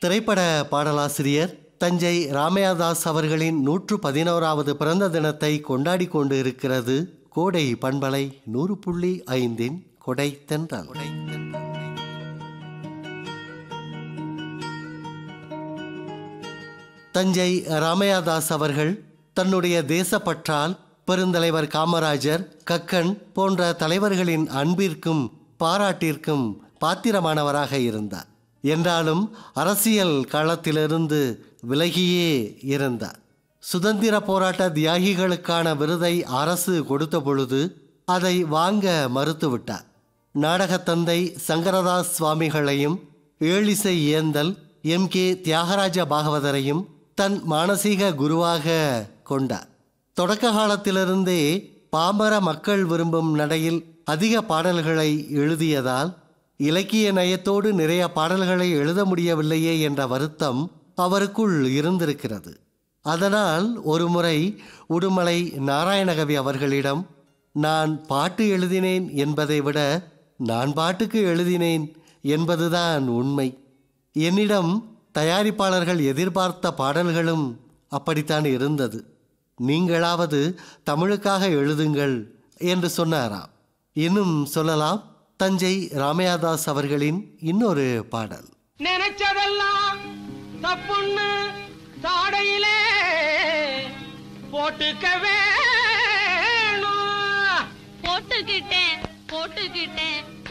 திரைப்பட பாடலாசிரியர் தஞ்சை ராமையாதாஸ் அவர்களின் நூற்று பதினோராவது பிறந்த தினத்தை கொண்டாடி கொண்டு இருக்கிறது கோடை பண்பலை நூறு புள்ளி ஐந்தின் கொடை தென்றல் தஞ்சை ராமையாதாஸ் அவர்கள் தன்னுடைய தேசப்பற்றால் பெருந்தலைவர் காமராஜர் கக்கன் போன்ற தலைவர்களின் அன்பிற்கும் பாராட்டிற்கும் பாத்திரமானவராக இருந்தார் என்றாலும் அரசியல் களத்திலிருந்து விலகியே இருந்தார் சுதந்திர போராட்ட தியாகிகளுக்கான விருதை அரசு கொடுத்த பொழுது அதை வாங்க மறுத்துவிட்டார் நாடகத்தந்தை சங்கரதாஸ் சுவாமிகளையும் ஏழிசை ஏந்தல் எம் கே தியாகராஜ பாகவதரையும் தன் மானசீக குருவாக கொண்டார் தொடக்க காலத்திலிருந்தே பாமர மக்கள் விரும்பும் நடையில் அதிக பாடல்களை எழுதியதால் இலக்கிய நயத்தோடு நிறைய பாடல்களை எழுத முடியவில்லையே என்ற வருத்தம் அவருக்குள் இருந்திருக்கிறது அதனால் ஒருமுறை உடுமலை நாராயணகவி அவர்களிடம் நான் பாட்டு எழுதினேன் என்பதை விட நான் பாட்டுக்கு எழுதினேன் என்பதுதான் உண்மை என்னிடம் தயாரிப்பாளர்கள் எதிர்பார்த்த பாடல்களும் அப்படித்தான் இருந்தது நீங்களாவது தமிழுக்காக எழுதுங்கள் என்று சொன்னாராம் இன்னும் சொல்லலாம் தஞ்சை ராமையாதாஸ் அவர்களின் இன்னொரு பாடல் நினைச்சதெல்லாம் தப்புன்னு தாடையிலே போட்டுக்க வேணும் போட்டுக்கிட்டேன் போட்டுக்கிட்டேன்